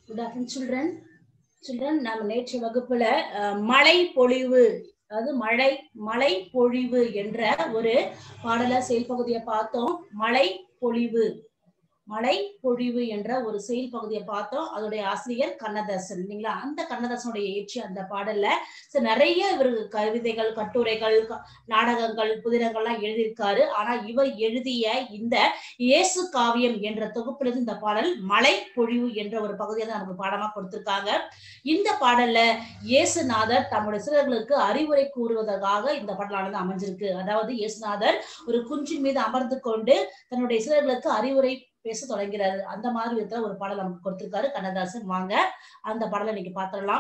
Good afternoon children children நம்ம நேற்று வகுப்புல அஹ், மழை பொழிவு அதாவது மழை மழை பொழிவு என்ற ஒரு பாடல செயல்பகுதியை பார்த்தோம் மழை பொழிவு மழை பொழிவு என்ற ஒரு செயல் பகுதியை பார்த்தோம் அதோடைய ஆசிரியர் கண்ணதாசன் இல்லைங்களா அந்த கண்ணதாசனுடைய இயற்றிய அந்த பாடல்ல so நிறைய இவர் கவிதைகள் கட்டுரைகள் க- நாடகங்கள் புதினங்கள்லாம் எழுதியிருக்காரு ஆனா இவர் எழுதிய இந்த இயேசு காவியம் என்ற தொகுப்பிலிருந்து இந்த பாடல் மழை பொழிவு என்ற ஒரு பகுதியை தான் நமக்கு பாடமா கொடுத்திருக்காங்க இந்த பாடல்ல இயேசுநாதர் தம்முடைய சிலர்களுக்கு அறிவுரை கூறுவதற்காக இந்த பாடலானது அமைஞ்சிருக்கு அதாவது இயேசுநாதர் ஒரு குன்றின் மீது அமர்ந்து கொண்டு தன்னுடைய சிலர்களுக்கு அறிவுரை பேச தொடங்கிறாரு அந்த மாதிரி விதத்துல ஒரு பாடல் நமக்கு கொடுத்திருக்காரு கண்ணதாசன் வாங்க அந்த பாடலை நீங்க பாத்திரலாம்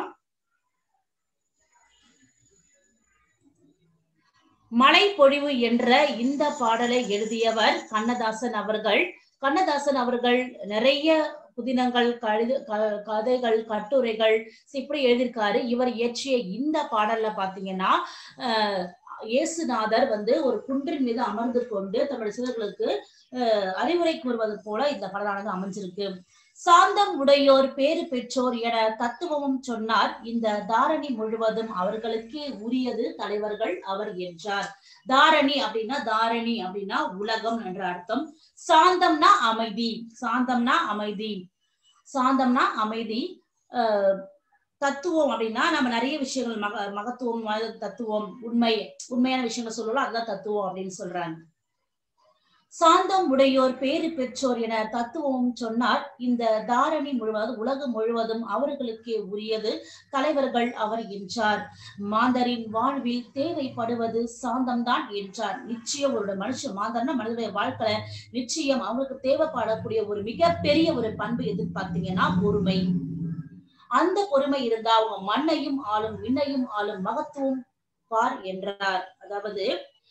மழை பொழிவு என்ற இந்த பாடலை எழுதியவர் கண்ணதாசன் அவர்கள் கண்ணதாசன் அவர்கள் நிறைய புதினங்கள் கழுது க- கதைகள் கட்டுரைகள் இப்படி எழுதியிருக்காரு இவர் இயற்றிய இந்த பாடல்ல பாத்தீங்கன்னா அஹ், இயேசுநாதர் வந்து ஒரு குன்றின் மீது அமர்ந்து கொண்டு தன்னுடைய சிலர்களுக்கு அஹ், அறிவுரை கூறுவது போல இந்த பாடலானது அமைஞ்சிருக்கு சாந்தம் உடையோர் பேறு பெற்றோர் என தத்துவமும் சொன்னார் இந்த தாரணி முழுவதும் அவர்களுக்கே உரியது தலைவர்கள் அவர் என்றார் தாரணி அப்படின்னா தாரணி அப்படின்னா உலகம் என்ற அர்த்தம் சாந்தம்னா அமைதி சாந்தம்னா அமைதி சாந்தம்னா அமைதி அஹ் தத்துவம் அப்படின்னா நம்ம நிறைய விஷயங்கள் மக மகத்துவம் மத- தத்துவம் உண்மை உண்மையான விஷயங்கள் சொல்லலாம் அதுதான் தத்துவம் அப்படின்னு சொல்றாங்க சாந்தம் உடையோர் பேறு பெற்றோர் என தத்துவமும் சொன்னார் இந்த தாரணி முழுவதும் உலகம் முழுவதும் அவர்களுக்கே உரியது தலைவர்கள் அவர் என்றார் மாந்தரின் வாழ்வில் தேவைப்படுவது சாந்தம்தான் என்றார் நிச்சயம் ஒரு மனுஷன் மாந்தர்னா மனிதனுடைய வாழ்க்கையில நிச்சயம் அவங்களுக்கு தேவைப்படக்கூடிய ஒரு மிகப்பெரிய ஒரு பண்பு எதுன்னு பார்த்தீங்கன்னா பொறுமை அந்த பொறுமை இருந்தா அவங்க மண்ணையும் ஆளும் விண்ணையும் ஆளும் மகத்துவம் பார் என்றார் அதாவது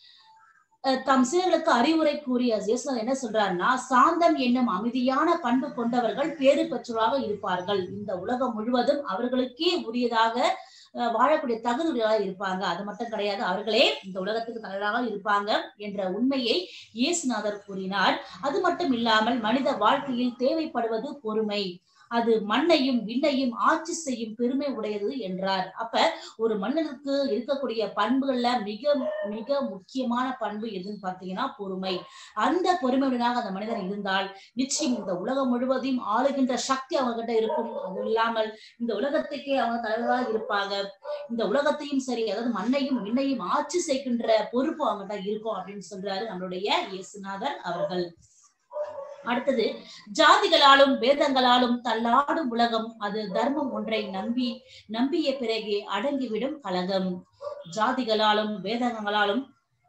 அஹ், தம் சீர்களுக்கு அறிவுரை கூறிய இயேசுநாதர் என்ன சொல்றாருன்னா சாந்தம் என்னும் அமைதியான பண்பு கொண்டவர்கள் பேறு பெற்றோராக இருப்பார்கள் இந்த உலகம் முழுவதும் அவர்களுக்கே உரியதாக அஹ், வாழக்கூடிய தகுதிகளாக இருப்பாங்க அது மட்டும் கிடையாது அவர்களே இந்த உலகத்துக்கு தலைவராக இருப்பாங்க என்ற உண்மையை இயேசுநாதர் கூறினார் அது மட்டும் இல்லாமல் மனித வாழ்க்கையில் தேவைப்படுவது பொறுமை அது மண்ணையும் விண்ணையும் ஆட்சி செய்யும் பெருமை உடையது என்றார் அப்ப ஒரு மன்னனுக்கு இருக்கக்கூடிய பண்புகள்ல மிக மிக முக்கியமான பண்பு எதுன்னு பாத்தீங்கன்னா பொறுமை அந்த பொறுமையுடனாக அந்த மனிதன் இருந்தால் நிச்சயம் இந்த உலகம் முழுவதையும் ஆளுகின்ற சக்தி அவங்க கிட்ட இருக்கும் அது இல்லாமல் இந்த உலகத்துக்கே அவங்க தலைவராக இருப்பாங்க இந்த உலகத்தையும் சரி அதாவது மண்ணையும் விண்ணையும் ஆட்சி செய்கின்ற பொறுப்பு அவங்ககிட்ட இருக்கும் அப்படின்னு சொல்றாரு நம்மளுடைய இயேசுநாதர் அவர்கள் அடுத்தது ஜாதிகளாலும் வேதங்களாலும் தள்ளாடும் உலகம் அது தர்மம் ஒன்றை நம்பி நம்பிய பிறகே அடங்கிவிடும் கலகம் ஜாதிகளாலும் வேதங்களாலும்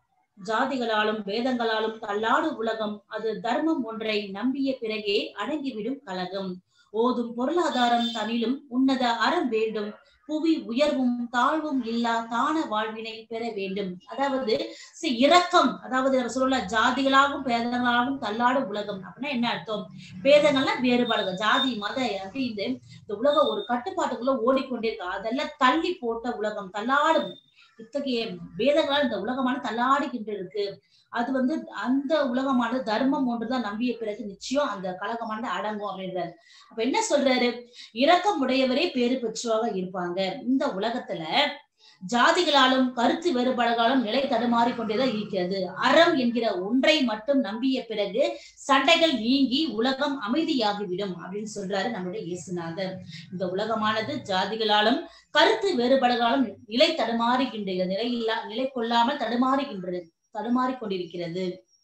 ஜாதிகளாலும் வேதங்களாலும் தள்ளாடும் உலகம் அது தர்மம் ஒன்றை நம்பிய பிறகே அடங்கிவிடும் கலகம் ஓதும் பொருளாதாரம் தனிலும் உன்னத அறம் வேண்டும் புவி உயர்வும் தாழ்வும் இல்லா தான வாழ்வினை பெற வேண்டும் அதாவது சி- இரக்கம் அதாவது நம்ம சொல்லல ஜாதிகளாகவும் பேதங்களாகவும் தள்ளாடும் உலகம் அப்படின்னா என்ன அர்த்தம் பேதங்கள்னா வேறுபாடுகள் ஜாதி மத அப்படி இந்த இந்த உலகம் ஒரு கட்டுப்பாட்டுக்குள்ள ஓடிக்கொண்டே இருக்கு அதெல்லாம் தள்ளி போட்ட உலகம் தள்ளாடும் இத்தகைய வேதங்களால் இந்த உலகமான தள்ளாடிக்கிட்டு இருக்கு அது வந்து அந்த உலகமானது தர்மம் ஒன்றுதான் நம்பிய பிறகு நிச்சயம் அந்த கழகமானது அடங்கும் அப்படின்றாரு அப்ப என்ன சொல்றாரு இரக்கம் உடையவரே பேறு பெற்றோராக இருப்பாங்க இந்த உலகத்துல ஜாதிகளாலும் கருத்து வேறுபாடுகளாலும் நிலை தடுமாறி கொண்டேதான் இருக்கிறது அறம் என்கிற ஒன்றை மட்டும் நம்பிய பிறகு சண்டைகள் நீங்கி உலகம் அமைதியாகிவிடும் அப்படின்னு சொல்றாரு நம்முடைய இயேசுநாதர் இந்த உலகமானது ஜாதிகளாலும் கருத்து வேறுபாடுகளாலும் நிலை தடுமாறுகின்றது நிலையில்லா நிலை கொள்ளாமல் தடுமாறுகின்றது தடுமாறிக் கொண்டிருக்கிறது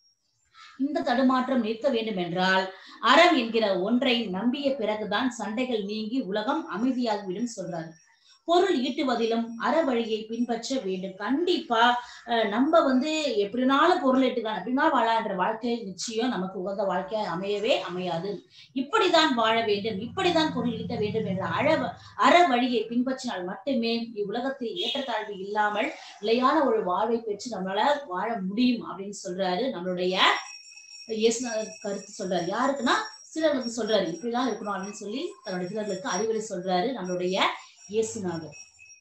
இந்த தடுமாற்றம் நிற்க வேண்டும் என்றால் அறம் என்கிற ஒன்றை நம்பிய பிறகுதான் சண்டைகள் நீங்கி உலகம் அமைதியாகிவிடும் சொல்றாரு பொருள் ஈட்டுவதிலும் அற வழியை பின்பற்ற வேண்டும் கண்டிப்பா அஹ், நம்ம வந்து எப்படினாலும் பொருள் ஈட்டுக்கலாம் எப்படினா வாழான்ற வாழ்க்கை நிச்சயம் நமக்கு உகந்த வாழ்க்கை அமையவே அமையாது இப்படிதான் வாழ வேண்டும் இப்படிதான் பொருள் ஈட்ட வேண்டும் என்ற அழ அற வழியை பின்பற்றினால் மட்டுமே இவ்வுலகத்தில் ஏற்றத்தாழ்வு இல்லாமல் நிலையான ஒரு வாழ்வை பெற்று நம்மளால வாழ முடியும் அப்படின்னு சொல்றாரு நம்மளுடைய இயேசுநாதர் கருத்து சொல்றாரு யாருக்குன்னா சிலருக்கு சொல்றாரு இப்படிதான் இருக்கணும் அப்படின்னு சொல்லி தன்னுடைய சிலர்களுக்கு அறிவுரை சொல்றாரு நம்மளுடைய இயேசுநாதர்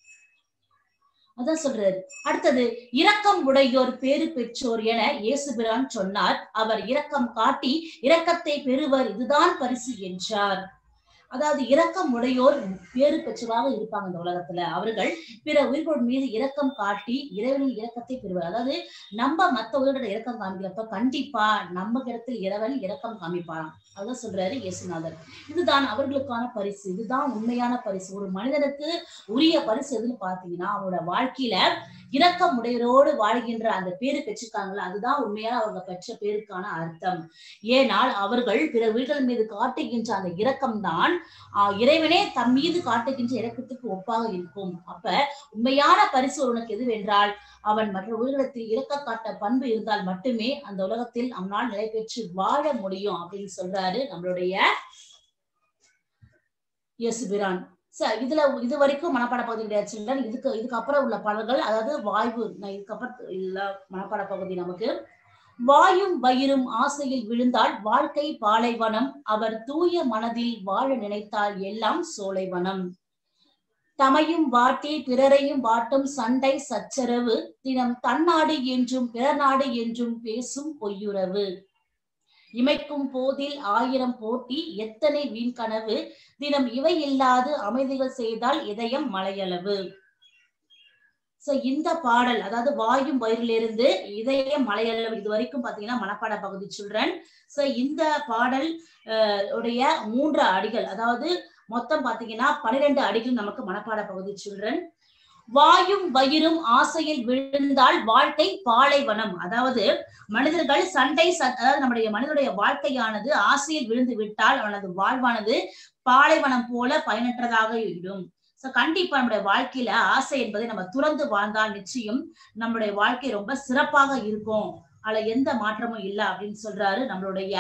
அதான் சொல்றாரு அடுத்தது இரக்கம் உடையோர் பேறு பெற்றோர் என இயேசுபிரான் சொன்னார் அவர் இரக்கம் காட்டி இரக்கத்தை பெறுவர் இதுதான் பரிசு என்றார் அதாவது இரக்கம் உடையோர் பேறு பெற்றவாக இருப்பாங்க இந்த உலகத்துல அவர்கள் பிற உயிர்கள் மீது இரக்கம் காட்டி இறைவனின் இரக்கத்தை பெறுவார் அதாவது நம்ம மத்த உயிரோட இரக்கம் காமிக்கிறப்ப கண்டிப்பா நம்ம இடத்தில் இறைவன் இரக்கம் காமிப்பாராம் அதான் சொல்றாரு இயேசுநாதர் இதுதான் அவர்களுக்கான பரிசு இதுதான் உண்மையான பரிசு ஒரு மனிதனுக்கு உரிய பரிசு எதுன்னு பாத்தீங்கன்னா அவனோட வாழ்க்கையில இரக்கம் உடையரோடு வாழ்கின்ற அந்த பேரு பெற்றிருக்காங்கல்ல அதுதான் உண்மையா அவங்க பெற்ற பேருக்கான அர்த்தம் ஏனால் அவர்கள் பிற உயிர்கள் மீது காட்டுகின்ற அந்த இரக்கம் தான் இறைவனே தம் மீது காட்டுகின்ற இரக்கத்துக்கு ஒப்பாக இருக்கும் அப்ப உண்மையான பரிசு ஒருவனுக்கு எதுவென்றால் அவன் மற்ற உயிரிடத்தில் இரக்க காட்ட பண்பு இருந்தால் மட்டுமே அந்த உலகத்தில் அவனால் நிலை பெற்று வாழ முடியும் அப்படின்னு சொல்றாரு நம்மளுடைய இயேசுபிரான் சார் இதுல இது வரைக்கும் மனப்பாட பகுதி கிடையாது சில்ட்ரன் இதுக்கு இதுக்கு அப்புறம் உள்ள பாடல்கள் அதாவது வாய்வு நான் இதுக்கப்புறம் இல்ல மனப்பாட பகுதி நமக்கு வாயும் வயிறும் ஆசையில் விழுந்தால் வாழ்க்கை பாலைவனம் அவர் தூய மனதில் வாழ நினைத்தால் எல்லாம் சோலைவனம் தமையும் வாட்டி பிறரையும் வாட்டும் சண்டை சச்சரவு தினம் தன்னாடு என்றும் பிற நாடு என்றும் பேசும் பொய்யுறவு இமைக்கும் போதில் ஆயிரம் போட்டி எத்தனை வீண் கனவு தினம் இவை இல்லாது அமைதிகள் செய்தால் இதயம் மலையளவு சோ இந்த பாடல் அதாவது வாயும் வயிறிலிருந்து இதயம் மலையளவு இது வரைக்கும் பாத்தீங்கன்னா மனப்பாட பகுதி சில்ட்ரன் சோ இந்த பாடல் உடைய மூன்று அடிகள் அதாவது மொத்தம் பாத்தீங்கன்னா பன்னிரெண்டு அடிகள் நமக்கு மனப்பாட பகுதி சில்ட்ரன் வாயும் வயிறும் ஆசையில் விழுந்தால் வாழ்க்கை பாலைவனம் அதாவது மனிதர்கள் சண்டை அதாவது நம்முடைய மனிதனுடைய வாழ்க்கையானது ஆசையில் விழுந்து விட்டால் அவனது வாழ்வானது பாலைவனம் போல பயனற்றதாக விடும் சோ கண்டிப்பா நம்முடைய வாழ்க்கையில ஆசை என்பதை நம்ம துறந்து வாழ்ந்தால் நிச்சயம் நம்மளுடைய வாழ்க்கை ரொம்ப சிறப்பாக இருக்கும் அதுல எந்த மாற்றமும் இல்லை அப்படின்னு சொல்றாரு நம்மளுடைய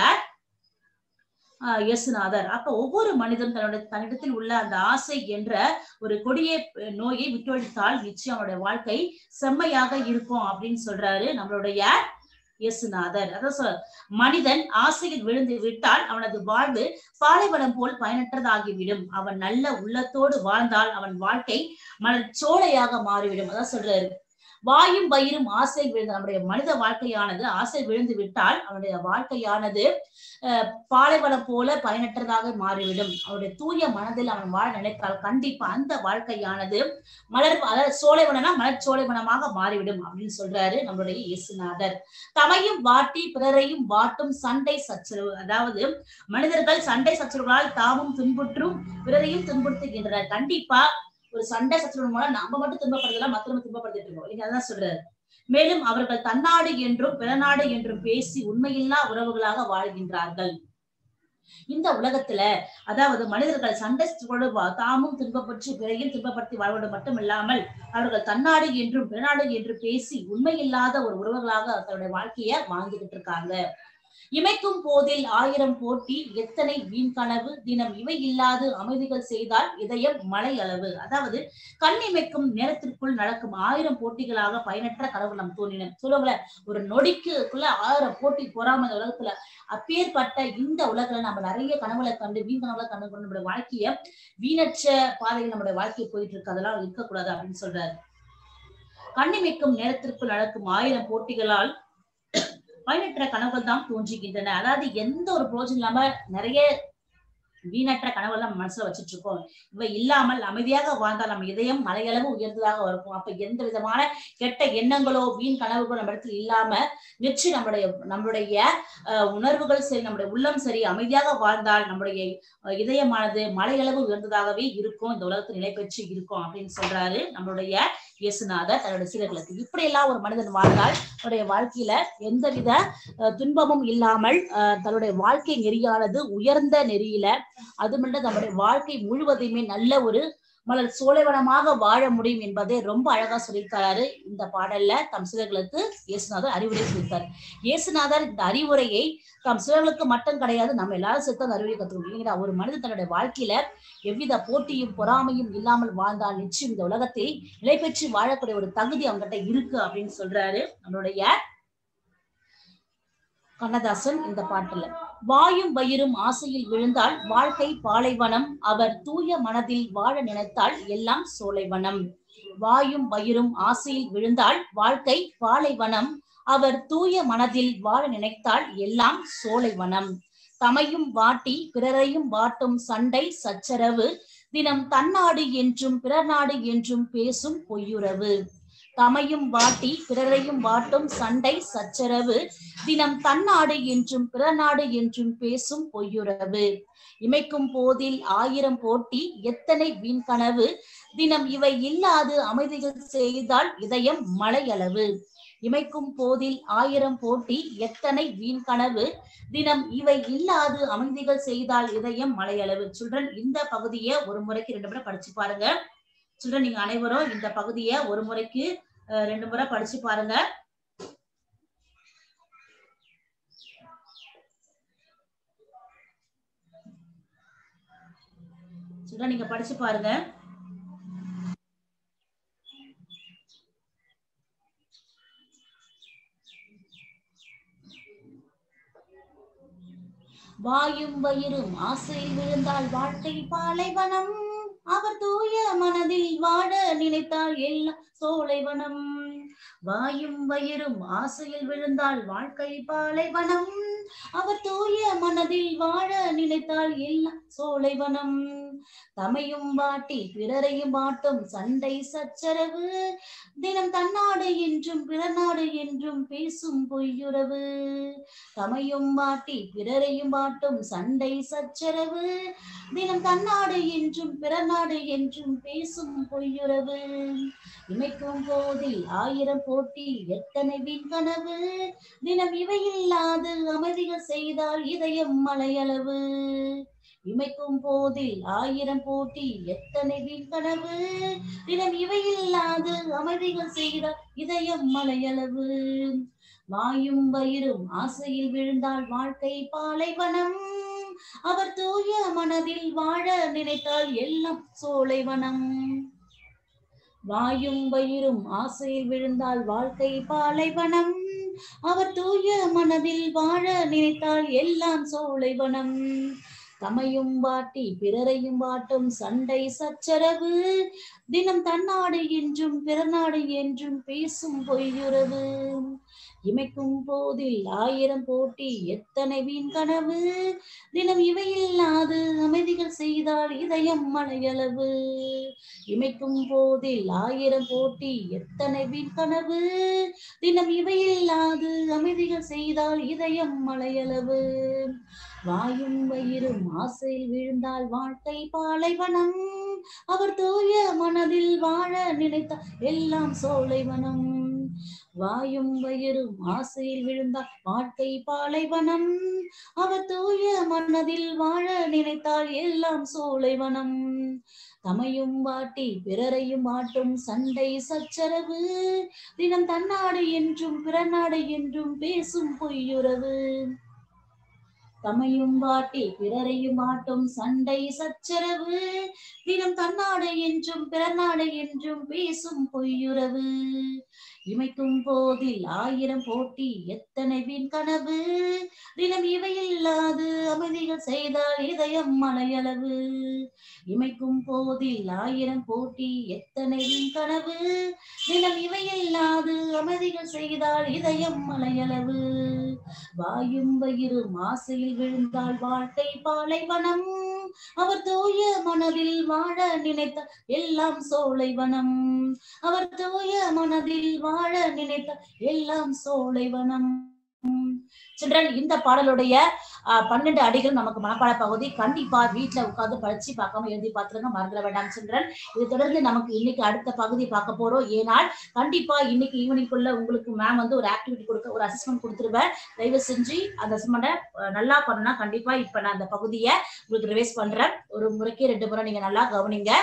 இயேசுநாதர் அப்ப ஒவ்வொரு மனிதன் தன்னுடைய தன்னிடத்தில் உள்ள அந்த ஆசை என்ற ஒரு கொடிய நோயை விட்டொழித்தால் நிச்சயம் அவனுடைய வாழ்க்கை செம்மையாக இருக்கும் அப்படின்னு சொல்றாரு நம்மளுடைய இயேசுநாதர் அதான் மனிதன் ஆசையில் விழுந்து விட்டால் அவனது வாழ்வு பாலைவனம் போல் பயனற்றதாகிவிடும் அவன் நல்ல உள்ளத்தோடு வாழ்ந்தால் அவன் வாழ்க்கை மலர் சோலையாக மாறிவிடும் அதான் சொல்றாரு வாயும் வயிறும் ஆசை விழுந்த நம்முடைய மனித வாழ்க்கையானது ஆசை விழுந்து விட்டால் அவனுடைய வாழ்க்கையானது பாலைவனம் போல பயனற்றதாக மாறிவிடும் அவனுடைய தூய மனதில் அவன் வாழ நினைத்தால் கண்டிப்பா அந்த வாழ்க்கையானது மலர் அதாவது சோலைவனம்னா மலர் சோலைவனமாக மாறிவிடும் அப்படின்னு சொல்றாரு நம்மளுடைய இயேசுநாதர் தமையும் வாட்டி பிறரையும் வாட்டும் சண்டை சச்சரவு அதாவது மனிதர்கள் சண்டை சச்சரவுகளால் தாமும் துன்புற்றும் பிறரையும் துன்புறுத்துகின்றனர் கண்டிப்பா ஒரு சண்டை சச்சரவு மூலம் நம்ம மட்டும் துன்பப்படுறதுல மற்றவங்க துன்பப்படுத்திட்டு இருக்கோம் இல்லைங்க அதான் சொல்றாரு மேலும் அவர்கள் தன்னாடு என்றும் பிறநாடு என்றும் பேசி உண்மையில்லா உறவுகளாக வாழ்கின்றார்கள் இந்த உலகத்துல அதாவது மனிதர்கள் சண்டை தாமும் துன்பப்பட்டு பிறையும் துன்பப்படுத்தி வாழ்வது மட்டும் இல்லாமல் அவர்கள் தன்னாடு என்றும் பிறநாடு என்று பேசி உண்மையில்லாத ஒரு உறவுகளாக தன்னுடைய வாழ்க்கைய வாழ்ந்துகிட்டு இருக்காங்க இமைக்கும் போதில் ஆயிரம் போட்டி எத்தனை வீண் கனவு தினம் இவை இல்லாது அமைதிகள் செய்தால் இதயம் மலை அளவு அதாவது கண் இமைக்கும் நேரத்திற்குள் நடக்கும் ஆயிரம் போட்டிகளாக பயனற்ற கனவு நம் தோன்றின சொல்லுவாங்கள ஒரு நொடிக்குள்ள ஆயிரம் போட்டி பொறாம இந்த உலகத்துல அப்பேற்பட்ட இந்த உலகில நம்ம நிறைய கனவுகளை கண்டு வீண் கனவுகளை கண்டு கொண்டு நம்மளுடைய வாழ்க்கைய வீணற்ற பாதையில் நம்மளுடைய வாழ்க்கை போயிட்டு இருக்கு அதெல்லாம் இருக்கக்கூடாது அப்படின்னு சொல்றாரு கண்ணிமைக்கும் நேரத்திற்குள் நடக்கும் ஆயிரம் போட்டிகளால் பயனற்ற கனவுகள் தான் தோன்றுகின்றன அதாவது எந்த ஒரு பிரோஜனம் இல்லாம நிறைய வீணற்ற கனவுகள் நம்ம மனசுல வச்சுட்டு இருக்கோம் இவை இல்லாமல் அமைதியாக வாழ்ந்தால் நம்ம இதயம் மலையளவு உயர்ந்ததாக இருக்கும் அப்ப எந்த விதமான கெட்ட எண்ணங்களோ வீண் கனவுகளோ நம்ம இடத்துல இல்லாம நிச்சயம் நம்மளுடைய நம்மளுடைய உணர்வுகள் சரி நம்முடைய உள்ளம் சரி அமைதியாக வாழ்ந்தால் நம்முடைய இதயமானது மலையளவு உயர்ந்ததாகவே இருக்கும் இந்த உலகத்தில் நிலை பெற்று இருக்கும் அப்படின்னு சொல்றாரு நம்மளுடைய இயேசுநாதர் தன்னுடைய சீடர்களுக்கு இப்படி எல்லாம் ஒரு மனிதன் வாழ்ந்தால் தன்னுடைய வாழ்க்கையில எந்தவித துன்பமும் இல்லாமல் தன்னுடைய வாழ்க்கை நெறியானது உயர்ந்த நெறியில அது மட்டும் நம்முடைய வாழ்க்கை முழுவதையுமே நல்ல ஒரு மலர் சோலைவனமாக வாழ முடியும் என்பதை ரொம்ப அழகா சொல்லியிருக்காரு இந்த பாடல்ல தம் சிலர்களுக்கு இயேசுநாதர் அறிவுரை சொல்லியிருக்காரு இயேசுநாதர் இந்த அறிவுரையை தம் சிலர்களுக்கு மட்டும் கிடையாது நம்ம எல்லாரும் சேர்த்து அந்த அறிவுரை கத்துக்கணும் இல்லைங்களா ஒரு மனிதன் தன்னுடைய வாழ்க்கையில எவ்வித போட்டியும் பொறாமையும் இல்லாமல் வாழ்ந்தால் நிச்சயம் இந்த உலகத்தை நிலை பெற்று வாழக்கூடிய ஒரு தகுதி அவங்ககிட்ட இருக்கு அப்படின்னு சொல்றாரு நம்மளுடைய கண்ணதாசன் இந்த பாட்டுல வாயும் வயிறும் ஆசையில் விழுந்தால் வாழ்க்கை பாலைவனம் அவர் தூய மனதில் வாழ நினைத்தால் எல்லாம் சோலைவனம் வாயும் வயிறும் ஆசையில் விழுந்தால் வாழ்க்கை பாலைவனம் அவர் தூய மனதில் வாழ நினைத்தால் எல்லாம் சோலைவனம் தமையும் வாட்டி பிறரையும் வாட்டும் சண்டை சச்சரவு தினம் தன்னாடு என்றும் பிறர் நாடு என்றும் பேசும் பொய்யுறவு தமையும் வாட்டி பிறரையும் வாட்டும் சண்டை சச்சரவு தினம் தன்னாடு என்றும் பிறர் நாடு என்றும் பேசும் பொய்யுறவு இமைக்கும் போதில் ஆயிரம் போட்டி எத்தனை வீண் கனவு தினம் இவை இல்லாது அமைதிகள் செய்தால் இதயம் மலையளவு இமைக்கும் போதில் ஆயிரம் போட்டி எத்தனை வீண் கனவு தினம் இவை இல்லாது அமைதிகள் செய்தால் இதயம் மலையளவு சில்ட்ரன் இந்த பகுதியை ஒரு முறைக்கு ரெண்டு முறை படிச்சு பாருங்க சில்ட்ரன் நீங்க அனைவரும் இந்த பகுதியை ஒரு முறைக்கு அஹ், ரெண்டு முறை படிச்சு பாருங்க சில்ட்ரன் நீங்க படிச்சு பாருங்க வாயும் வயிறும் ஆசையில் விழுந்தால் வாழ்க்கை பாலைவனம் அவர் தூய மனதில் வாழ நினைத்தால் எல்லாம் சோலைவனம் வாயும் வயிறும் ஆசையில் விழுந்தால் வாழ்க்கை பாலைவனம் அவர் தூய மனதில் வாழ நினைத்தால் எல்லாம் சோலைவனம் தமையும் வாட்டி பிறரையும் வாட்டும் சண்டை சச்சரவு தினம் தன்னாடு என்றும் பிறநாடு என்றும் பேசும் பொய்யுறவு தமையும் வாட்டி பிறரையும் வாட்டும் சண்டை சச்சரவு தினம் தன்னாடு என்றும் பிறநாடு என்றும் பேசும் பொய்யுறவு இமைக்கும் போதில் ஆயிரம் போட்டி எத்தனை வீண் கனவு தினம் இவையில்லாது அமைதிகள் செய்தால் இதயம் மலையளவு இமைக்கும் போதில் ஆயிரம் போட்டி எத்தனை வீண் கனவு தினம் இவையில்லாது அமைதிகள் செய்தால் இதயம் மலையளவு வாயும் வயிறும் ஆசையில் விழுந்தால் வாழ்க்கை பாலைவனம் அவர் தூய மனதில் வாழ நினைத்தால் எல்லாம் சோலைவனம் வாயும் வயிறும் ஆசையில் விழுந்தால் வாழ்க்கை பாலைவனம் அவர் தூய மனதில் வாழ நினைத்தால் எல்லாம் சோலைவனம் தமையும் வாட்டி பிறரையும் வாட்டும் சண்டை சச்சரவு தினம் தன்னாடு என்றும் பிறநாடு என்றும் பேசும் பொய்யுறவு இமைக்கும் போதில் ஆயிரம் போட்டி எத்தனை வீண் கனவு தினம் இவையில்லாது அமைதிகள் செய்தால் இதயம் மலையளவு இமைக்கும் போதில் ஆயிரம் போட்டி எத்தனை வீண் கனவு தினம் இவையில்லாது அமைதிகள் செய்தால் இதயம் மலையளவு வாயும் வயிறும் ஆசையில் விழுந்தால் வாழ்க்கை பாலைவனம் அவர் தூய மனதில் வாழ நினைத்த எல்லாம் சோலைவனம் வாயும் வயிறும் ஆசையில் விழுந்தால் வாழ்க்கை பாலைவனம் அவர் தூய மனதில் வாழ நினைத்தால் எல்லாம் சோலைவனம் தமையும் வாட்டி பிறரையும் வாட்டும் சண்டை சச்சரவு தினம் தன்னாடு என்றும் பிறநாடு என்றும் பேசும் பொய்யுறவு தமையும் வாட்டி பிறரையும் ஆட்டும் சண்டை சச்சரவு தினம் தன்னாடு என்றும் பிறநாடு என்றும் பேசும் பொய்யுறவு இமைக்கும் போதில் ஆயிரம் போட்டி எத்தனை வீண் கனவு தினம் இவையில்லாது அமைதிகள் செய்தால் இதயம் மலையளவு இமைக்கும் போதில் ஆயிரம் போட்டி எத்தனை வீண் கனவு தினம் இவையில்லாது அமைதிகள் செய்தால் இதயம் மலையளவு வாயும் வயிறும் ஆசையில் விழுந்தால் வாழ்க்கை பாலைவனம் அவர் தூய மனதில் வாழ நினைத்த எல்லாம் சோலைவனம் அவர் தூய மனதில் வாழ நினைத்த எல்லாம் சோலைவனம் சில்ட்ரன் இந்த பாடலுடைய ஆஹ், பன்னெண்டு அடிகள் நமக்கு மனப்பாட பகுதி கண்டிப்பா வீட்ல உட்கார்ந்து படிச்சு பார்க்காம எழுதி பார்த்துருங்க மறந்துட வேண்டாம் சில்ட்ரன் இது தொடர்ந்து நமக்கு இன்னைக்கு அடுத்த பகுதி பார்க்க போறோம் ஏனால் கண்டிப்பா இன்னைக்கு ஈவினிங்குள்ள உங்களுக்கு மேம் வந்து ஒரு ஆக்டிவிட்டி கொடுக்க ஒரு அசஸ்மெண்ட் கொடுத்துருவேன் தயவு செஞ்சு அந்த அசஸ்மெண்ட்டை நல்லா பண்ணா கண்டிப்பா இப்ப நான் அந்த பகுதியை உங்களுக்கு ரிவைஸ் பண்றேன் ஒரு முறைக்கு ரெண்டு முறை நீங்க நல்லா கவனிங்க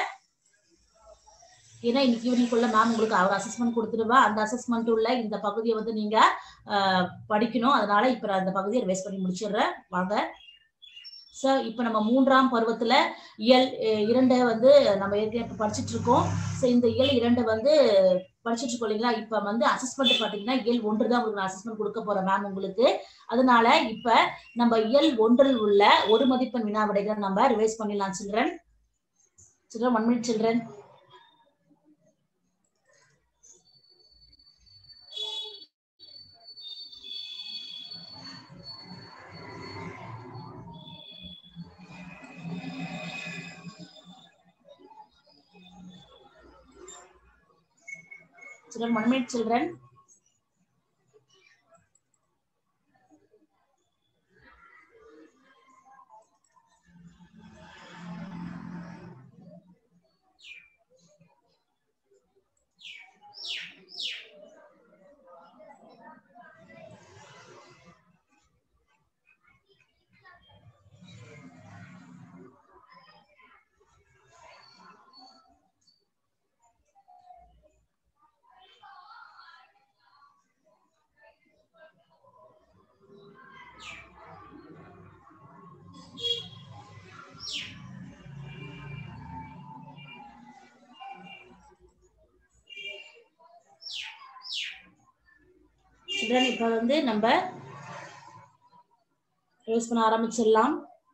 ஏன்னா இன்னைக்கு ஈவினிங்குள்ள மேம் உங்களுக்கு அவர் அசஸ்மெண்ட் கொடுத்துருவா அந்த அசஸ்மெண்ட் உள்ள இந்த பகுதியை வந்து நீங்க ஆஹ், படிக்கணும் அதனால இப்ப நான் அந்த பகுதியை ரிவைஸ் பண்ணி முடிச்சிடுறேன் வாங்க சார் இப்ப நம்ம மூன்றாம் பருவத்துல இயல் அஹ், இரண்டை வந்து நம்ம ஏற்கனவே இப்ப படிச்சிட்டு இருக்கோம் ஸோ இந்த இயல் இரண்டு வந்து படிச்சிட்டு இருக்கோம் இல்லைங்களா இப்ப வந்து அசஸ்மெண்ட் பாத்தீங்கன்னா இயல் ஒன்று தான் உங்களுக்கு நான் அசஸ்மெண்ட் கொடுக்க போறேன் மேம் உங்களுக்கு அதனால இப்ப நம்ம இயல் ஒன்றில் உள்ள ஒரு மதிப்பெண் வினா விடைகளை நம்ம ரிவைஸ் பண்ணிடலாம் children children one minute children children one minute children children இப்ப வந்து நம்ம யூஸ் பண்ண ஆரம்பிச்சிடலாம்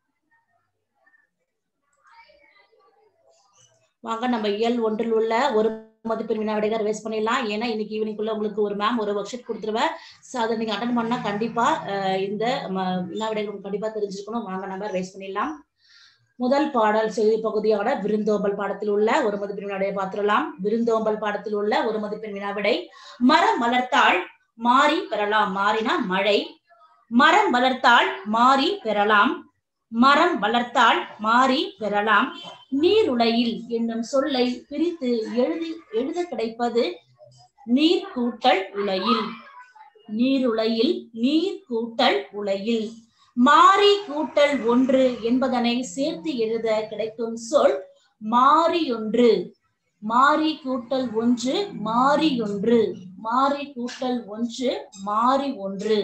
வாங்க நம்ம இயல் ஒன்றில் உள்ள ஒரு மதிப்பெண் வினாவிடைகளை ரிவைஸ் பண்ணிடலாம் ஏன்னா இன்னைக்கு ஈவினிங்குள்ள உங்களுக்கு ஒரு மேம் ஒரு ஒர்க் ஷீட் கொடுத்துருவேன் ஸோ அதை நீங்க அட்டன் பண்ணா கண்டிப்பா அஹ், இந்த ம- வினாவிடைகள் உங்களுக்கு கண்டிப்பா தெரிஞ்சிருக்கணும் வாங்க நம்ம ரிவைஸ் பண்ணிடலாம் முதல் பாடல் செய்தி பகுதியோட விருந்தோம்பல் பாடத்தில் உள்ள ஒரு மதிப்பெண் வினாவிடையை பார்த்துடலாம் விருந்தோம்பல் பாடத்தில் உள்ள ஒரு மதிப்பெண் வினாவிடை மரம் வளர்த்தால் மாறி பெறலாம் மாறினா மழை மரம் வளர்த்தால் மாறி பெறலாம் மரம் வளர்த்தால் மாறி பெறலாம் நீருலையில் என்னும் சொல்லை பிரித்து எழுதி எழுத கிடைப்பது நீர் கூட்டல் உலையில் நீருலையில் நீர் கூட்டல் உலையில் மாறி கூட்டல் ஒன்று என்பதனை சேர்த்து எழுத கிடைக்கும் சொல் மாறியொன்று மாறி கூட்டல் ஒன்று மாறியொன்று மாறி கூட்டல் ஒன்று மாறி ஒன்று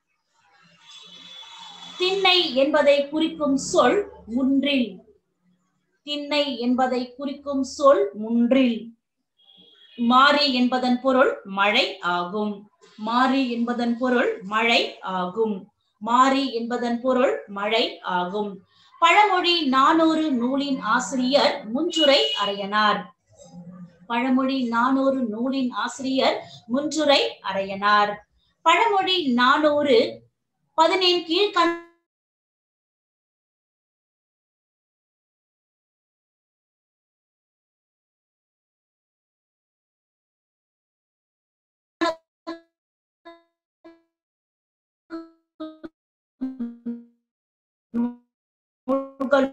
திண்ணை என்பதை குறிக்கும் சொல் முன்றில் திண்ணை என்பதை குறிக்கும் சொல் முன்றில் மாறி என்பதன் பொருள் மழை ஆகும் மாறி என்பதன் பொருள் மழை ஆகும் மாறி என்பதன் பொருள் மழை ஆகும் பழமொழி நானூறு நூலின் ஆசிரியர் முஞ்சுரை அரையனார் பழமொழி நானூறு நூலின் ஆசிரியர் முன்றுரை அரையனார் பழமொழி நானூறு பதினேழு கீழ்கண் நூல்கள்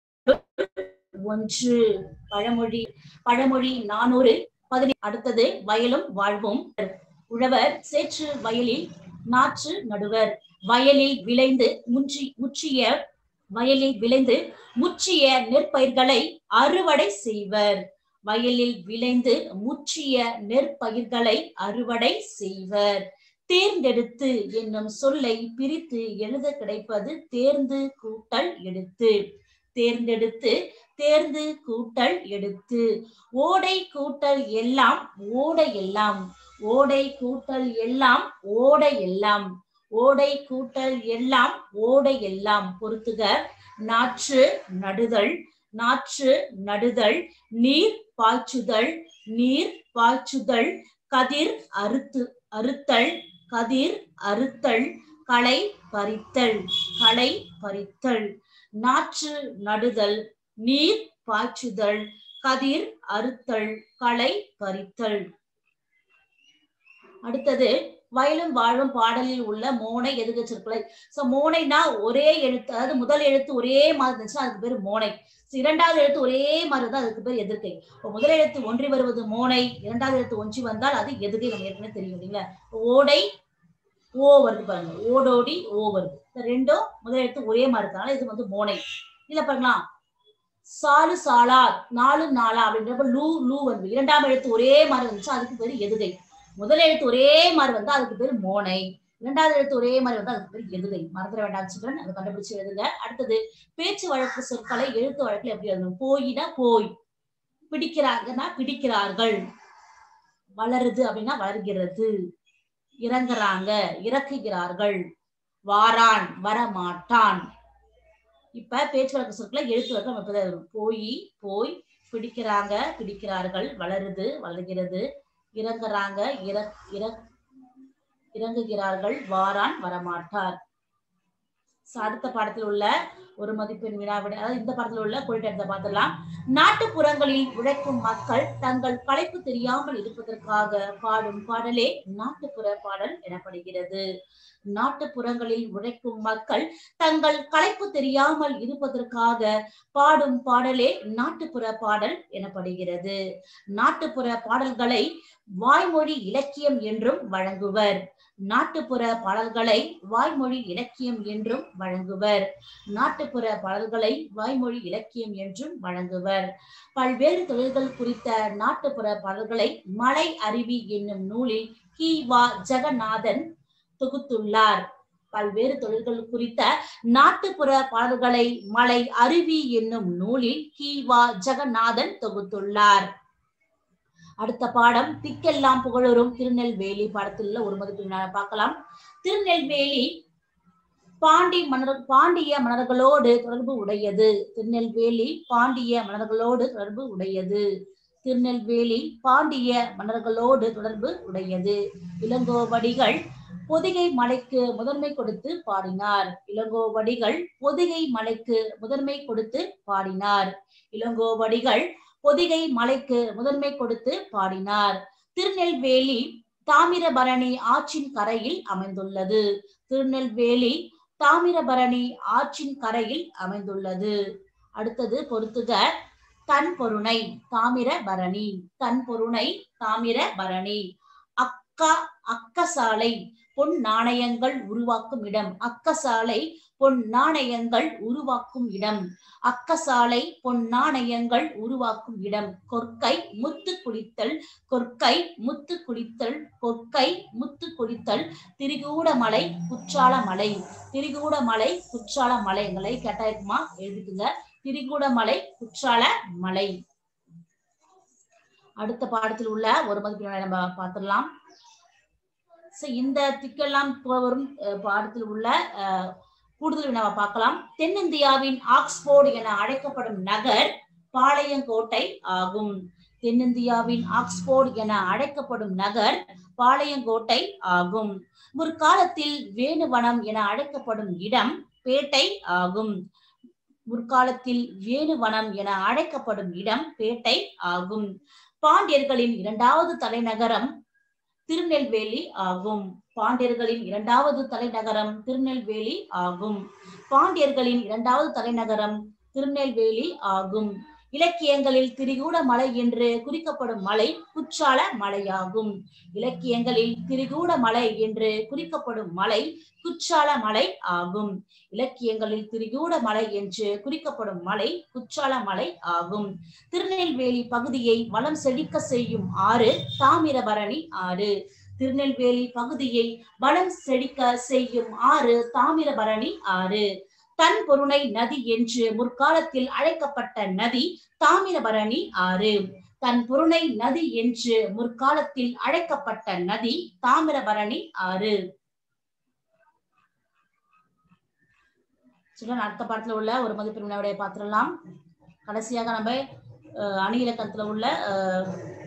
ஒன்று பழமொழி பழமொழி நானூறு பதினேழு அடுத்தது வயலும் வாழ்வும் உழவர் சேற்று வயலில் நாற்று நடுவர் வயலில் விளைந்து முற்றி முற்றிய வயலில் விளைந்து முற்றிய நெற்பயிர்களை அறுவடை செய்வர் வயலில் விளைந்து முற்றிய நெற்பயிர்களை அறுவடை செய்வர் தேர்ந்தெடுத்து என்னும் சொல்லை பிரித்து எழுத கிடைப்பது தேர்ந்து கூட்டல் எடுத்து தேர்ந்தெடுத்து தேர்ந்து கூட்டல் எடுத்து ஓடை கூட்டல் எல்லாம் ஓடை எல்லாம் ஓடை கூட்டல் எல்லாம் ஓடை எல்லாம் ஓடை கூட்டல் எல்லாம் ஓடை எல்லாம் பொறுத்துக நாற்று நடுதல் நாற்று நடுதல் நீர் பாய்ச்சுதல் நீர் பாய்ச்சுதல் கதிர் அறுத்து அறுத்தல் கதிர் அறுத்தல் களை பறித்தல் களை பறித்தல் நாற்று நடுதல் நீர் பாய்ச்சுதல் கதிர் அறுத்தல் களை பறித்தல் அடுத்தது வயலும் வாழும் பாடலில் உள்ள மோனை எதுக சொற்களை சோ மோனைனா ஒரே எழுத்து அதாவது முதல் எழுத்து ஒரே மாதிரி இருந்துச்சுன்னா அதுக்கு பேர் மோனை So, இரண்டாவது எழுத்து ஒரே மாதிரி தான் அதுக்கு பேர் எதிர்க்கை இப்போ முதல் எழுத்து ஒன்றி வருவது மோனை இரண்டாவது எழுத்து ஒன்றி வந்தால் அது எதுகை நம்ம ஏற்கனவே தெரியும் இல்லைங்களா ஓடை ஓ வருது பாருங்க ஓடோடி ஓ வருது இந்த ரெண்டும் முதல் எழுத்து ஒரே மாதிரி இருக்கனால இது வந்து மோனை இல்ல பாருங்களா சாலு சாலா நாலு நாலா அப்படின்றப்ப லூ லூ வருது இரண்டாம் எழுத்து ஒரே மாதிரி வந்துச்சு அதுக்கு பேரு எதுகை முதல் எழுத்து ஒரே மாதிரி வந்தா அதுக்கு பேரு மோனை இரண்டாவது எழுத்து ஒரே மாதிரி வந்தா அதுக்கு பேரு எதுகை மறந்துட வேண்டாம் சிக்கன் அதை கண்டுபிடிச்சு எழுதுங்க அடுத்தது பேச்சு வழக்கு சொற்களை எழுத்து வழக்குல எப்படி எழுதணும் போயினா போய் பிடிக்கிறாங்கன்னா பிடிக்கிறார்கள் வளருது அப்படின்னா வளர்கிறது இறங்குறாங்க இறக்குகிறார்கள் வாரான் வரமாட்டான் இப்ப பேச்சு வழக்கு சொற்களை எழுத்து வழக்கு நம்ம இப்பதான் எழுதணும். போய் போய் பிடிக்கிறாங்க பிடிக்கிறார்கள் வளருது வளர்கிறது இறங்குறாங்க இற இற இறங்குகிறார்கள் வாரான் வரமாட்டார் So, அடுத்த பாடத்தில் உள்ள ஒரு மதிப்பெண் வினாவிட அதாவது இந்த படத்துல உள்ள குறிப்பிட்ட பார்த்துடலாம் நாட்டுப்புறங்களில் உழைக்கும் மக்கள் தங்கள் களைப்பு தெரியாமல் இருப்பதற்காக பாடும் பாடலே நாட்டுப்புற பாடல் எனப்படுகிறது நாட்டுப்புறங்களில் உழைக்கும் மக்கள் தங்கள் களைப்பு தெரியாமல் இருப்பதற்காக பாடும் பாடலே நாட்டுப்புற பாடல் எனப்படுகிறது நாட்டுப்புற பாடல்களை வாய்மொழி இலக்கியம் என்றும் வழங்குவர் நாட்டுப்புற பாடல்களை வாய்மொழி இலக்கியம் என்றும் வழங்குவர் நாட்டுப்புற பாடல்களை வாய்மொழி இலக்கியம் என்றும் வழங்குவர் பல்வேறு தொழில்கள் குறித்த நாட்டுப்புற பாடல்களை மலை அருவி என்னும் நூலில் கி வா ஜெகநாதன் தொகுத்துள்ளார் பல்வேறு தொழில்கள் குறித்த நாட்டுப்புற பாடல்களை மலை அருவி என்னும் நூலில் கி வா ஜெகநாதன் தொகுத்துள்ளார் அடுத்த பாடம் திக்கெல்லாம் புகழரும் திருநெல்வேலி பாடத்தில் உள்ள ஒரு மதிப்பு வினா பார்க்கலாம் திருநெல்வேலி பாண்டி மன்னர் பாண்டிய மன்னர்களோடு தொடர்பு உடையது திருநெல்வேலி பாண்டிய மன்னர்களோடு தொடர்பு உடையது திருநெல்வேலி பாண்டிய மன்னர்களோடு தொடர்பு உடையது இளங்கோவடிகள் பொதிகை மலைக்கு முதன்மை கொடுத்து பாடினார் இளங்கோவடிகள் பொதிகை மலைக்கு முதன்மை கொடுத்து பாடினார் இளங்கோவடிகள் பொதிகை மலைக்கு முதன்மை கொடுத்து பாடினார் திருநெல்வேலி தாமிரபரணி ஆற்றின் கரையில் அமைந்துள்ளது திருநெல்வேலி தாமிரபரணி ஆற்றின் கரையில் அமைந்துள்ளது அடுத்தது பொறுத்துக தன் பொருணை தாமிரபரணி தன் பொருணை தாமிரபரணி அக்கா அக்கசாலை பொன் நாணயங்கள் உருவாக்கும் இடம் அக்கசாலை பொன் நாணயங்கள் உருவாக்கும் இடம் அக்கசாலை பொன் நாணயங்கள் உருவாக்கும் இடம் கொற்கை முத்து குடித்தல் கொற்கை முத்து குடித்தல் கொற்கை முத்து குடித்தல் திரிகூடமலை குற்றாலமலை திரிகூடமலை குற்றாலமலை எங்களை கேட்டாயிருக்குமா எழுதிக்குங்க திரிகூடமலை குற்றால மலை அடுத்த பாடத்தில் உள்ள ஒரு மதிப்பெண்ணை நம்ம பார்த்துடலாம் So, இந்த திக்கெல்லாம் வரும் அஹ், பாடத்தில் உள்ள அஹ், கூடுதல் வினாவை பார்க்கலாம் தென்னிந்தியாவின் ஆக்ஸ்போர்டு என அழைக்கப்படும் நகர் பாளையங்கோட்டை ஆகும் தென்னிந்தியாவின் ஆக்ஸ்போர்டு என அழைக்கப்படும் நகர் பாளையங்கோட்டை ஆகும் முற்காலத்தில் வேணுவனம் என அழைக்கப்படும் இடம் பேட்டை ஆகும் முற்காலத்தில் வேணுவனம் என அழைக்கப்படும் இடம் பேட்டை ஆகும் பாண்டியர்களின் இரண்டாவது தலைநகரம் திருநெல்வேலி ஆகும் பாண்டியர்களின் இரண்டாவது தலைநகரம் திருநெல்வேலி ஆகும் பாண்டியர்களின் இரண்டாவது தலைநகரம் திருநெல்வேலி ஆகும் இலக்கியங்களில் திரிகூட மலை என்று குறிக்கப்படும் மலை குற்றால மலையாகும் இலக்கியங்களில் திரிகூட மலை என்று குறிக்கப்படும் மலை குற்றால மலை ஆகும் இலக்கியங்களில் திரிகூட மலை என்று குறிக்கப்படும் மலை குற்றால மலை ஆகும் திருநெல்வேலி பகுதியை வளம் செழிக்க செய்யும் ஆறு தாமிரபரணி ஆறு திருநெல்வேலி பகுதியை வளம் செழிக்க செய்யும் ஆறு தாமிரபரணி ஆறு தன் பொருணை நதி என்று முற்காலத்தில் அழைக்கப்பட்ட நதி தாமிரபரணி ஆறு தன் பொருணை நதி என்று முற்காலத்தில் அழைக்கப்பட்ட நதி தாமிரபரணி ஆறு சிலர் அடுத்த பாடத்துல உள்ள ஒரு மதிப்பெண் வினாவிடையை பார்த்துடலாம் கடைசியாக நம்ம அஹ், அணி இலக்கணத்துல உள்ள அஹ்,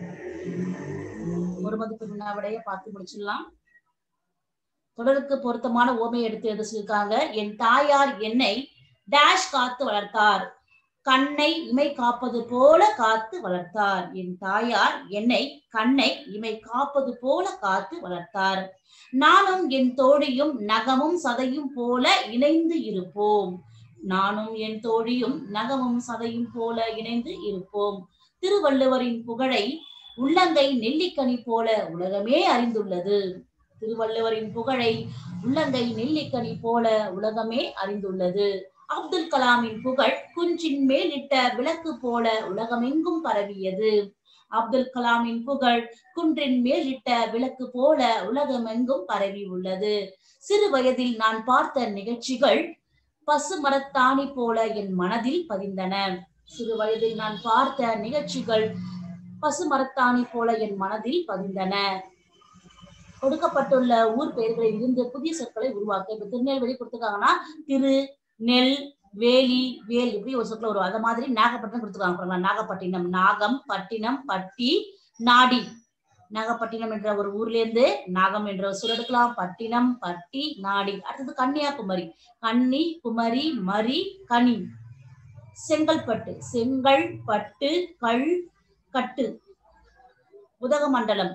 ஒரு மதிப்பெண் வினாவிடையை பார்த்து முடிச்சிடலாம் தொடருக்கு பொருத்தமான ஓமை எடுத்து எழுத சொல்லியிருக்காங்க என் தாயார் என்னை டேஷ் காத்து வளர்த்தார் கண்ணை இமை காப்பது போல காத்து வளர்த்தார் என் தாயார் என்னை கண்ணை இமை காப்பது போல காத்து வளர்த்தார் நானும் என் தோழியும் நகமும் சதையும் போல இணைந்து இருப்போம் நானும் என் தோழியும் நகமும் சதையும் போல இணைந்து இருப்போம் திருவள்ளுவரின் புகழை உள்ளங்கை நெல்லிக்கனி போல உலகமே அறிந்துள்ளது திருவள்ளுவரின் புகழை உள்ளங்கை நெல்லிக்கனி போல உலகமே அறிந்துள்ளது அப்துல் கலாமின் புகழ் குன்றின் மேலிட்ட விளக்கு போல உலகமெங்கும் பரவியது அப்துல் கலாமின் புகழ் குன்றின் மேலிட்ட விளக்கு போல உலகமெங்கும் பரவி உள்ளது சிறு வயதில் நான் பார்த்த நிகழ்ச்சிகள் பசுமரத்தாணி போல என் மனதில் பதிந்தன சிறு வயதில் நான் பார்த்த நிகழ்ச்சிகள் பசுமரத்தாணி போல என் மனதில் பதிந்தன கொடுக்கப்பட்டுள்ள ஊர் பெயர்களில் இருந்து புதிய சொற்களை உருவாக்க இப்ப திருநெல்வேலி கொடுத்துருக்காங்கன்னா திரு நெல் வேலி வேல் இப்படி ஒரு சொற்கள் வரும் அது மாதிரி நாகப்பட்டினம் கொடுத்துருக்காங்க பாருங்க நாகப்பட்டினம் நாகம் பட்டினம் பட்டி நாடி நாகப்பட்டினம் என்ற ஒரு ஊர்ல இருந்து நாகம் என்ற ஒரு சொல் எடுக்கலாம் பட்டினம் பட்டி நாடி அடுத்தது கன்னியாகுமரி கன்னி குமரி மரி கனி செங்கல்பட்டு செங்கல் பட்டு கள் கட்டு உதகமண்டலம்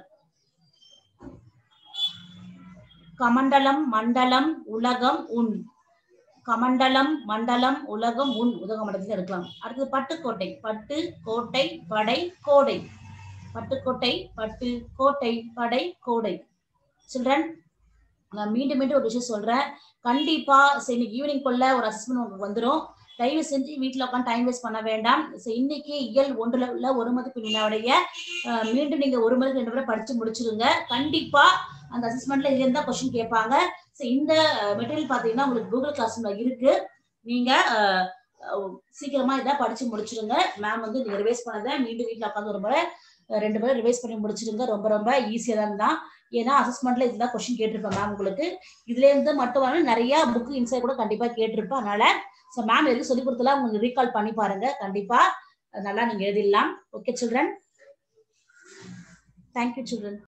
கமண்டலம் மண்டலம் உலகம் உன் கமண்டலம் மண்டலம் உலகம் உன் உதகமண்டலத்தில் இருக்கலாம் அடுத்தது பட்டுக்கோட்டை பட்டு கோட்டை படை கோடை பட்டுக்கோட்டை பட்டு கோட்டை படை கோடை சில்ட்ரன் நான் மீண்டும் மீண்டும் ஒரு விஷயம் சொல்றேன் கண்டிப்பா சரி இன்னைக்கு ஈவினிங் குள்ள ஒரு அசஸ்மெண்ட் உங்களுக்கு வந்துடும் தயவு செஞ்சு வீட்டில் உட்காந்து டைம் வேஸ்ட் பண்ண வேண்டாம் So, இன்னைக்கு இயல் ஒன்றுல உள்ள ஒரு மதிப்பு வினாவுடைய அஹ், மீண்டும் நீங்க ஒரு மதிப்பு ரெண்டு முறை படிச்சு முடிச்சிருங்க கண்டிப்பா அந்த அசஸ்மெண்ட்ல இதுல இருந்தா கொஸ்டின் கேட்பாங்க So, இந்த மெட்டீரியல் பாத்தீங்கன்னா உங்களுக்கு கூகுள் கிளாஸ் இருக்கு நீங்க அஹ், அஹ், சீக்கிரமா இதை படிச்சு முடிச்சிருங்க மேம் வந்து நீங்க ரிவைஸ் பண்ணதை மீண்டும் வீட்டில் உட்காந்து ஒரு முறை அஹ், ரெண்டு முறை ரிவைஸ் பண்ணி முடிச்சிருங்க ரொம்ப ரொம்ப ஈஸியா தான் தான் ஏன்னா அசஸ்மெண்ட்ல இதுதான் கொஸ்டின் கேட்டிருப்பேன் மேம் உங்களுக்கு இதுல இருந்து மட்டும் வந்து நிறைய புக் இன்சைட் கூட கண்டிப்பா கேட்டிருப்பேன் அதனால ஸோ மேம் எதுவும் சொல்லி கொடுத்தலாம் உங்களுக்கு ரீகால் பண்ணி பாருங்க கண்டிப்பா நல்லா நீங்க எழுதிடலாம் ஓகே சில்ட்ரன் தேங்க்யூ சில்ட்ரன்